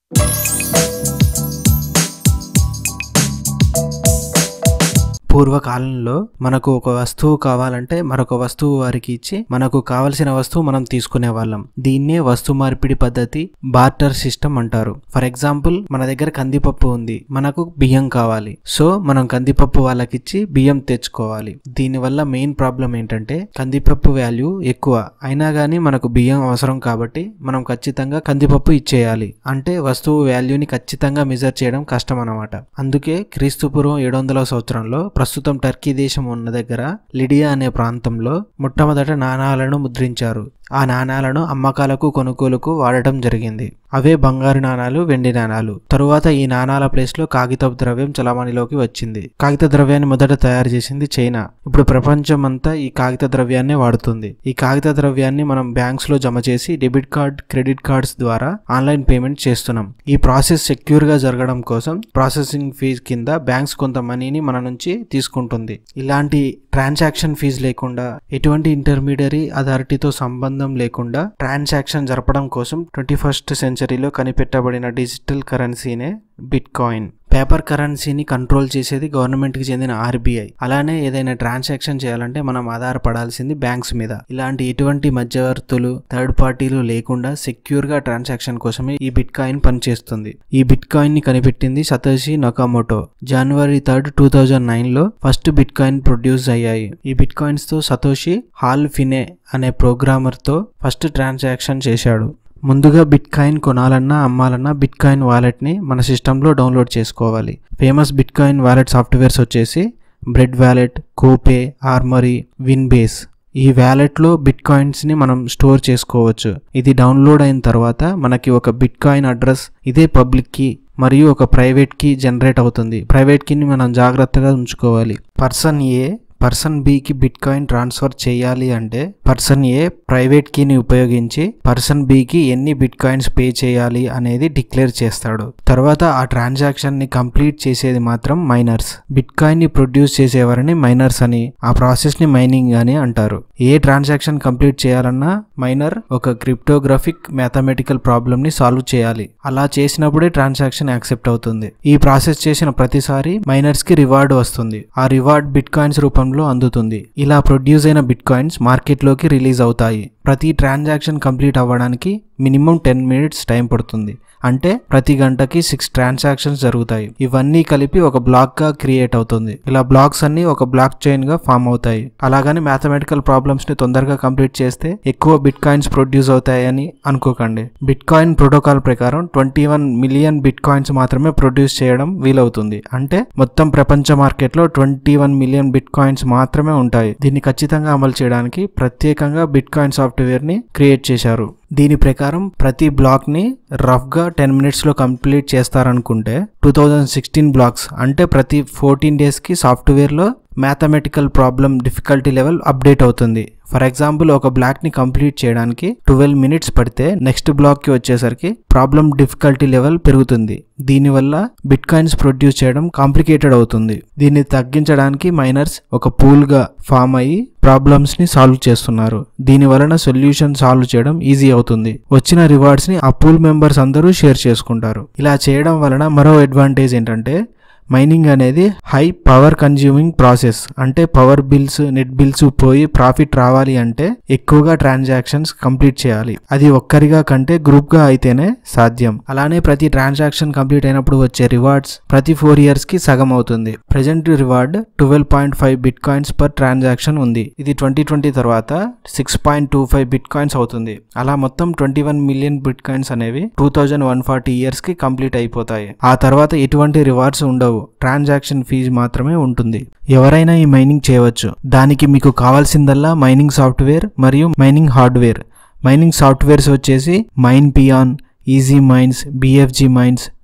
పూర్వకాలంలో మనకు ఒక వస్తువు కావాలంటే మరొక వస్తువు వారికి ఇచ్చి మనకు కావలసిన వస్తువు మనం తీసుకునే వాళ్ళం దీన్నే వస్తు మార్పిడి పద్ధతి బార్టర్ సిస్టమ్ అంటారు ఫర్ ఎగ్జాంపుల్ మన దగ్గర కందిపప్పు ఉంది మనకు బియ్యం కావాలి సో మనం కందిపప్పు వాళ్ళకిచ్చి బియ్యం తెచ్చుకోవాలి దీనివల్ల మెయిన్ ప్రాబ్లం ఏంటంటే కందిపప్పు వాల్యూ ఎక్కువ అయినా కానీ మనకు బియ్యం అవసరం కాబట్టి మనం ఖచ్చితంగా కందిపప్పు ఇచ్చేయాలి అంటే వస్తువు వాల్యూని ఖచ్చితంగా మెజర్ చేయడం కష్టం అన్నమాట అందుకే క్రీస్తుపూర్వం ఏడు వందల సంవత్సరంలో ప్రస్తుతం టర్కీ దేశం ఉన్న దగ్గర లిడియా అనే ప్రాంతంలో మొట్టమొదట నాణాలను ముద్రించారు ఆ నాణాలను అమ్మకాలకు కొనుగోలుకు వాడటం జరిగింది అవే బంగారు నాణాలు వెండి నాణాలు తరువాత ఈ నాణాల ప్లేస్ లో కాగిత ద్రవ్యం చలామణిలోకి వచ్చింది కాగిత ద్రవ్యాన్ని మొదట తయారు చేసింది చైనా ఇప్పుడు ప్రపంచం అంతా ఈ కాగిత ద్రవ్యాన్ని వాడుతుంది ఈ కాగిత ద్రవ్యాన్ని మనం బ్యాంక్స్ లో జమ చేసి డెబిట్ కార్డ్ క్రెడిట్ కార్డ్స్ ద్వారా ఆన్లైన్ పేమెంట్ చేస్తున్నాం ఈ ప్రాసెస్ సెక్యూర్ గా జరగడం కోసం ప్రాసెసింగ్ ఫీజ్ కింద బ్యాంక్స్ కొంత మనీని మన నుంచి తీసుకుంటుంది ఇలాంటి ట్రాన్సాక్షన్ ఫీజు లేకుండా ఎటువంటి ఇంటర్మీడియరీ అథారిటీతో సంబంధం లేకుండా ట్రాన్సాక్షన్ జరపడం కోసం ట్వంటీ ఫస్ట్ సెంచరీలో కనిపెట్టబడిన డిజిటల్ కరెన్సీనే బిట్ కాయిన్ పేపర్ కరెన్సీని కంట్రోల్ చేసేది గవర్నమెంట్కి చెందిన ఆర్బీఐ అలానే ఏదైనా ట్రాన్సాక్షన్ చేయాలంటే మనం ఆధారపడాల్సింది బ్యాంక్స్ మీద ఇలాంటి ఎటువంటి మధ్యవర్తులు థర్డ్ పార్టీలు లేకుండా సెక్యూర్ గా ట్రాన్సాక్షన్ కోసమే ఈ బిట్ కాయిన్ పనిచేస్తుంది ఈ బిట్ కాయిన్ ని కనిపెట్టింది Satoshi Nakamoto January third two thousand nine లో ఫస్ట్ బిట్ కాయిన్ ప్రొడ్యూస్ అయ్యాయి ఈ బిట్ కాయిన్స్ తో సతోషి హాల్ ఫినే అనే ప్రోగ్రామర్ తో ఫస్ట్ ట్రాన్సాక్షన్ చేశాడు ముందుగా బిట్ కాయిన్ కొనాలన్నా అమ్మాలన్నా బిట్ కాయిన్ వాలెట్ని మన సిస్టంలో డౌన్లోడ్ చేసుకోవాలి famous bitcoin wallet softwares వచ్చేసి బ్రెడ్ వ్యాలెట్ కోపే ఆర్మరీ విన్బేస్ ఈ వ్యాలెట్లో బిట్ కాయిన్స్ని మనం స్టోర్ చేసుకోవచ్చు ఇది డౌన్లోడ్ అయిన తర్వాత మనకి ఒక బిట్ కాయిన్ అడ్రస్ ఇదే పబ్లిక్ కీ మరియు ఒక ప్రైవేట్ కీ జనరేట్ అవుతుంది ప్రైవేట్ కీని మనం జాగ్రత్తగా ఉంచుకోవాలి పర్సన్ ఏ పర్సన్ బికి బిట్ కాయిన్ ట్రాన్స్ఫర్ చేయాలి అంటే పర్సన్ ఏ ప్రైవేట్ కీని ఉపయోగించి పర్సన్ బికి ఎన్ని బిట్ కాయిన్స్ పే చేయాలి అనేది డిక్లేర్ చేస్తాడు తర్వాత ఆ ట్రాన్సాక్షన్ ని కంప్లీట్ చేసేది మాత్రం మైనర్స్ బిట్ కాయిన్ ని ప్రొడ్యూస్ చేసేవారిని మైనర్స్ అని ఆ ప్రాసెస్ ని మైనింగ్ అని అంటారు ఏ ట్రాన్సాక్షన్ కంప్లీట్ చేయాలన్నా మైనర్ ఒక క్రిప్టోగ్రఫిక్ మ్యాథమెటికల్ ప్రాబ్లమ్ ని సాల్వ్ చేయాలి అలా చేసినప్పుడే ట్రాన్సాక్షన్ యాక్సెప్ట్ అవుతుంది ఈ ప్రాసెస్ చేసిన ప్రతిసారి మైనర్స్ కి రివార్డ్ వస్తుంది ఆ రివార్డ్ బిట్ కాయిన్స్ రూపంలో అందుతుంది ఇలా ప్రొడ్యూస్ అయిన బిట్ కాయిన్స్ మార్కెట్లోకి రిలీజ్ అవుతాయి ప్రతి ట్రాన్సాక్షన్ కంప్లీట్ అవ్వడానికి మినిమం టెన్ మినిట్స్ టైం పడుతుంది అంటే ప్రతి గంటకి సిక్స్ ట్రాన్సాక్షన్స్ జరుగుతాయి ఇవన్నీ కలిపి ఒక బ్లాక్ గా క్రియేట్ అవుతుంది ఇలా బ్లాక్స్ అన్ని ఒక బ్లాక్ చైన్ గా ఫామ్ అవుతాయి అలాగని మ్యాథమెటికల్ ప్రాబ్లమ్స్ ని తొందరగా కంప్లీట్ చేస్తే ఎక్కువ బిట్ కాయిన్స్ ప్రొడ్యూస్ అవుతాయని అనుకోకండి బిట్ కాయిన్ ప్రోటోకాల్ ప్రకారం twenty one million bitcoins మాత్రమే ప్రొడ్యూస్ చేయడం వీలవుతుంది అంటే మొత్తం ప్రపంచ మార్కెట్ లో twenty one million bitcoins మాత్రమే ఉంటాయి దీన్ని ఖచ్చితంగా అమలు చేయడానికి ప్రత్యేకంగా బిట్ కాయిన్ సాఫ్ట్వేర్ ని క్రియేట్ చేశారు దీని ప్రకారం ప్రతి బ్లాక్ ని రఫ్ గా టెన్ మినిట్స్ లో కంప్లీట్ చేస్తారనుకుంటే టూ థౌజండ్ సిక్స్టీన్ బ్లాక్స్ అంటే ప్రతి ఫోర్టీన్ డేస్ కి సాఫ్ట్వేర్ లో mathematical problem difficulty level update అవుతుంది ఫర్ ఎగ్జాంపుల్ ఒక బ్లాక్ ని కంప్లీట్ చేయడానికి ట్వెల్వ్ మినిట్స్ పడితే నెక్స్ట్ బ్లాక్ కి వచ్చేసరికి ప్రాబ్లం డిఫికల్టీ లెవెల్ పెరుగుతుంది దీనివల్ల బిట్ కాయిన్స్ ప్రొడ్యూస్ చేయడం కాంప్లికేటెడ్ అవుతుంది దీన్ని తగ్గించడానికి మైనర్స్ ఒక పూల్ గా ఫామ్ అయ్యి ప్రాబ్లమ్స్ ని సాల్వ్ చేస్తున్నారు దీని వలన సొల్యూషన్ సాల్వ్ చేయడం ఈజీ అవుతుంది వచ్చిన రివార్డ్స్ ని ఆ పూల్ మెంబర్స్ అందరూ షేర్ చేసుకుంటారు ఇలా చేయడం వలన మరో అడ్వాంటేజ్ ఏంటంటే మైనింగ్ అనేది హై పవర్ కన్జ్యూమింగ్ ప్రాసెస్ అంటే పవర్ బిల్స్ నెట్ బిల్స్ పోయి ప్రాఫిట్ రావాలి అంటే ఎక్కువగా ట్రాన్సాక్షన్స్ కంప్లీట్ చేయాలి అది ఒక్కరిగా కంటే గ్రూప్ గా అయితేనే సాధ్యం అలానే ప్రతి ట్రాన్సాక్షన్ కంప్లీట్ అయినప్పుడు వచ్చే రివార్డ్స్ ప్రతి ఫోర్ ఇయర్స్ కి సగం అవుతుంది present reward twelve point five bitcoins per transaction ఉంది ఇది ట్వంటీ ట్వంటీ తర్వాత six point two five bitcoins అవుతుంది అలా మొత్తం twenty one million bitcoins అనేవి two thousand one forty years కి కంప్లీట్ అయిపోతాయి ఆ తర్వాత ఎటువంటి రివార్డ్స్ ఉండవు ట్రాన్సాక్షన్ ఫీజు మాత్రమే ఉంటుంది ఎవరైనా ఈ మైనింగ్ చేయవచ్చు దానికి మీకు కావాల్సిందల్లా మైనింగ్ సాఫ్ట్వేర్ మరియు మైనింగ్ హార్డ్వేర్ మైనింగ్ సాఫ్ట్వేర్స్ వచ్చేసి MinePeon EasyMiner BFGMiner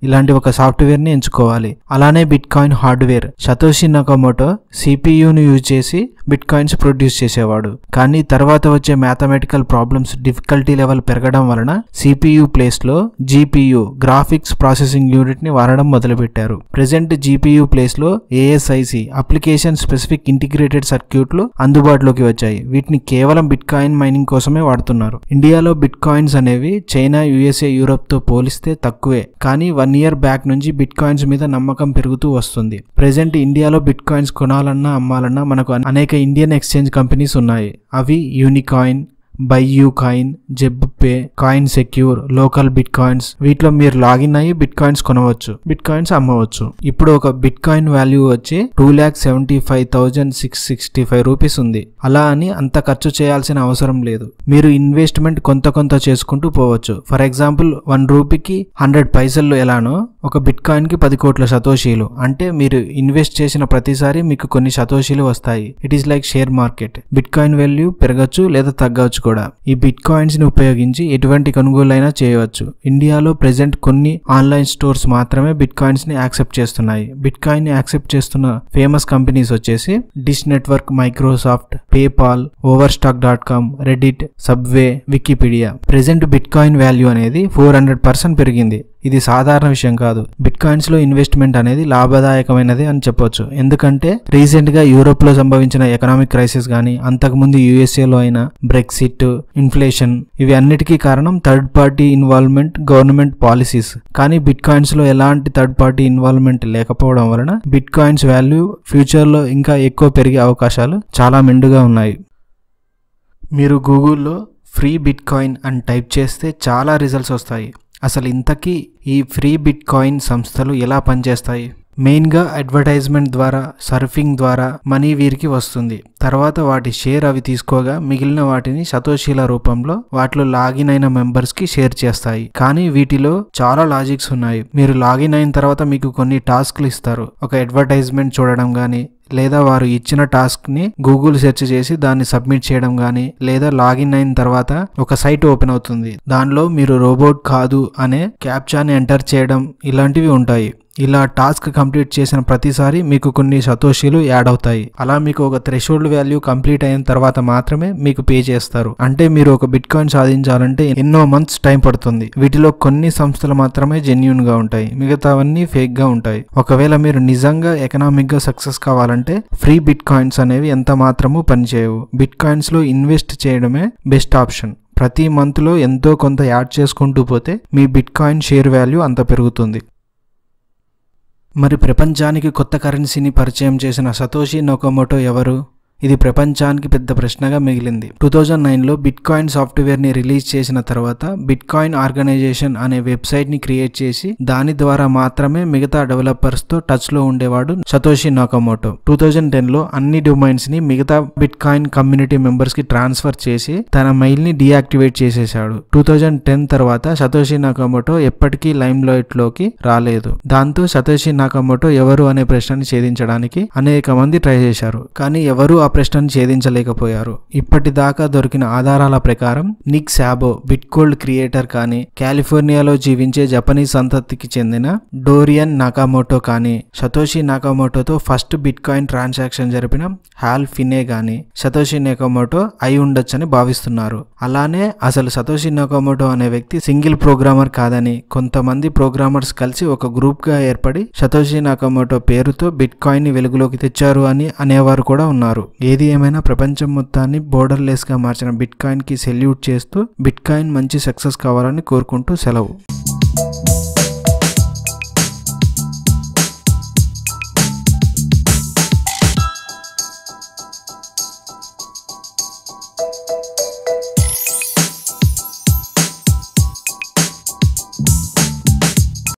ఇలాంటి ఒక సాఫ్ట్వేర్ ని ఎంచుకోవాలి అలానే bitcoin hardware Satoshi Nakamoto సిపియును యూజ్ చేసి బిట్ కాయిన్స్ ప్రొడ్యూస్ చేసేవాడు కానీ తర్వాత వచ్చే మ్యాథమెటికల్ ప్రాబ్లమ్స్ డిఫికల్టీ లెవెల్ పెరగడం వలన సిపియు ప్లేస్ లో జీపీయు గ్రాఫిక్స్ ప్రాసెసింగ్ యూనిట్ ని వాడడం మొదలుపెట్టారు ప్రెసెంట్ జీపీయూ ప్లేస్ లో ఏఎస్ఐసి అప్లికేషన్ స్పెసిఫిక్ ఇంటిగ్రేటెడ్ సర్క్యూట్లు అందుబాటులోకి వచ్చాయి వీటిని కేవలం బిట్ కాయిన్ మైనింగ్ కోసమే వాడుతున్నారు ఇండియాలో బిట్ కాయిన్స్ అనేవి చైనా యుఎస్ఏ యూరోప్ తో పోలిస్తే తక్కువే కానీ వన్ ఇయర్ బ్యాక్ నుంచి బిట్ కాయిన్స్ మీద నమ్మకం పెరుగుతూ వస్తుంది ప్రెసెంట్ ఇండియాలో బిట్ కాయిన్స్ కొనాలన్నా అమ్మాలన్నా మనకు అనేక ఇండియన్ ఎక్స్చేంజ్ కంపెనీస్ ఉన్నాయి అవి Unocoin BuyUcoin Zebpay Coinsecure LocalBitcoins వీటిలో మీరు లాగిన్ అయ్యి బిట్ కాయిన్స్ కొనవచ్చు బిట్ కాయిన్స్ అమ్మవచ్చు ఇప్పుడు ఒక బిట్ కాయిన్ వాల్యూ వచ్చి two lakh seventy five thousand six sixty five rupees ఉంది అలా అని అంత ఖర్చు చేయాల్సిన అవసరం లేదు మీరు ఇన్వెస్ట్మెంట్ కొంత కొంత చేసుకుంటూ పోవచ్చు ఫర్ ఎగ్జాంపుల్ వన్ రూపీకి హండ్రెడ్ పైసలు ఎలానో ఒక బిట్ కాయిన్ కి పది కోట్ల సతోషీలు అంటే మీరు ఇన్వెస్ట్ చేసిన ప్రతిసారి మీకు కొన్ని సతోషీలు వస్తాయి it is like share market bitcoin value పెరగచ్చు లేదా తగ్గవచ్చు కూడా ఈ బిట్ కాయిన్స్ ని ఉపయోగించి ఎటువంటి కొనుగోలైనా చేయవచ్చు ఇండియాలో ప్రెసెంట్ కొన్ని ఆన్లైన్ స్టోర్స్ మాత్రమే బిట్ కాయిన్స్ ని యాక్సెప్ట్ చేస్తున్నాయి బిట్ కాయిన్ ని యాక్సెప్ట్ చేస్తున్న ఫేమస్ కంపెనీస్ వచ్చేసి Dish Network Microsoft PayPal Overstock dot com Reddit Subway Wikipedia present bitcoin value అనేది ఫోర్ హండ్రెడ్ పర్సెంట్ పెరిగింది ఇది సాధారణ విషయం కాదు బిట్ కాయిన్స్ లో ఇన్వెస్ట్మెంట్ అనేది లాభదాయకమైనది అని చెప్పొచ్చు ఎందుకంటే రీసెంట్ గా యూరోప్ లో సంభవించిన ఎకనామిక్ క్రైసిస్ గానీ అంతకుముందు యుఎస్ఏ లో అయిన బ్రెక్సిట్ ఇన్ఫ్లేషన్ ఇవి అన్నిటికీ కారణం third party involvement government policies కానీ బిట్ కాయిన్స్ లో ఎలాంటి థర్డ్ పార్టీ ఇన్వాల్వ్మెంట్ లేకపోవడం వలన బిట్ కాయిన్స్ వాల్యూ ఫ్యూచర్ లో ఇంకా ఎక్కువ పెరిగే అవకాశాలు చాలా మెండుగా ఉన్నాయి మీరు గూగుల్లో ఫ్రీ బిట్ కాయిన్ అని టైప్ చేస్తే చాలా రిజల్ట్స్ వస్తాయి అసలు ఇంతకీ ఈ ఫ్రీ బిట్ కాయిన్ సంస్థలు ఎలా పనిచేస్తాయి మెయిన్గా అడ్వర్టైజ్మెంట్ ద్వారా సర్ఫింగ్ ద్వారా మనీ వీరికి వస్తుంది తర్వాత వాటి షేర్ అవి తీసుకోగా మిగిలిన వాటిని సతోషీల రూపంలో వాటిలో లాగిన్ అయిన మెంబర్స్ కి షేర్ చేస్తాయి కానీ వీటిలో చాలా లాజిక్స్ ఉన్నాయి మీరు లాగిన్ అయిన తర్వాత మీకు కొన్ని టాస్క్లు ఇస్తారు ఒక అడ్వర్టైజ్మెంట్ చూడడం కానీ లేదా వారు ఇచ్చిన టాస్క్ ని గూగుల్ సెర్చ్ చేసి దాన్ని సబ్మిట్ చేయడం కానీ లేదా లాగిన్ అయిన తర్వాత ఒక సైట్ ఓపెన్ అవుతుంది దానిలో మీరు రోబోట్ కాదు అనే క్యాప్చాని ఎంటర్ చేయడం ఇలాంటివి ఉంటాయి ఇలా టాస్క్ కంప్లీట్ చేసిన ప్రతిసారి మీకు కొన్ని సతోషీలు యాడ్ అవుతాయి అలా మీకు ఒక థ్రెషోల్డ్ వాల్యూ కంప్లీట్ అయిన తర్వాత మాత్రమే మీకు పే చేస్తారు అంటే మీరు ఒక బిట్ కాయిన్ సాధించాలంటే ఎన్నో మంత్స్ టైం పడుతుంది వీటిలో కొన్ని సంస్థలు మాత్రమే జెన్యున్ గా ఉంటాయి మిగతావన్నీ ఫేక్ గా ఉంటాయి ఒకవేళ మీరు నిజంగా ఎకనామిక్ గా సక్సెస్ కావాలంటే ఫ్రీ బిట్ కాయిన్స్ అనేవి ఎంత మాత్రము పనిచేయవు బిట్ కాయిన్స్ లో ఇన్వెస్ట్ చేయడమే బెస్ట్ ఆప్షన్ ప్రతి మంత్లో ఎంతో కొంత యాడ్ చేసుకుంటూ పోతే మీ బిట్ కాయిన్ షేర్ వాల్యూ అంత పెరుగుతుంది మరి ప్రపంచానికి కొత్త కరెన్సీని పరిచయం చేసిన సతోషి నోకోమోటో ఎవరు ఇది ప్రపంచానికి పెద్ద ప్రశ్నగా మిగిలింది టూ థౌజండ్ నైన్లో బిట్ కాయిన్ సాఫ్ట్వేర్ని రిలీజ్ చేసిన తర్వాత బిట్ కాయిన్ ఆర్గనైజేషన్ అనే వెబ్సైట్ని క్రియేట్ చేసి దాని ద్వారా మాత్రమే మిగతా డెవలపర్స్తో టచ్లో ఉండేవాడు సతోషి నాకమోటో టూ థౌజండ్ టెన్లో అన్ని డొమైన్స్ని మిగతా బిట్ కాయిన్ కమ్యూనిటీ మెంబర్స్కి ట్రాన్స్ఫర్ చేసి తన మెయిల్ని డీయాక్టివేట్ చేసేశాడు టూ థౌజండ్ టెన్ తర్వాత సతోషి నాకమోటో ఎప్పటికీ లైమ్ లోకి రాలేదు దాంతో సతోషి నాకమోటో ఎవరు అనే ప్రశ్నని ఛేదించడానికి అనేక మంది ట్రై చేశారు కానీ ఎవరు ఆ ప్రశ్నను ఛేదించలేకపోయారు ఇప్పటిదాకా దొరికిన ఆధారాల ప్రకారం నిక్ శాబో బిట్కోల్డ్ క్రియేటర్ కానీ కాలిఫోర్నియాలో జీవించే జపనీస్ సంతతికి చెందిన డోరియన్ నాకామోటో కానీ సతోషి నాకామోటోతో ఫస్ట్ బిట్ కాయిన్ ట్రాన్సాక్షన్ జరిపిన హాల్ ఫినే గాని సతోషి నాకామోటో అయి ఉండొచ్చని భావిస్తున్నారు అలానే అసలు సతోషి నాకామోటో అనే వ్యక్తి సింగిల్ ప్రోగ్రామర్ కాదని కొంతమంది ప్రోగ్రామర్స్ కలిసి ఒక గ్రూప్ గా ఏర్పడి సతోషి నాకామోటో పేరుతో బిట్ కాయిన్ ని వెలుగులోకి తెచ్చారు అని అనేవారు కూడా ఉన్నారు ఏది ఏమైనా ప్రపంచం మొత్తాన్ని బోర్డర్లెస్ గా మార్చిన బిట్ కాయిన్ కి సెల్యూట్ చేస్తూ బిట్ కాయిన్ మంచి సక్సెస్ కావాలని కోరుకుంటూ సెలవు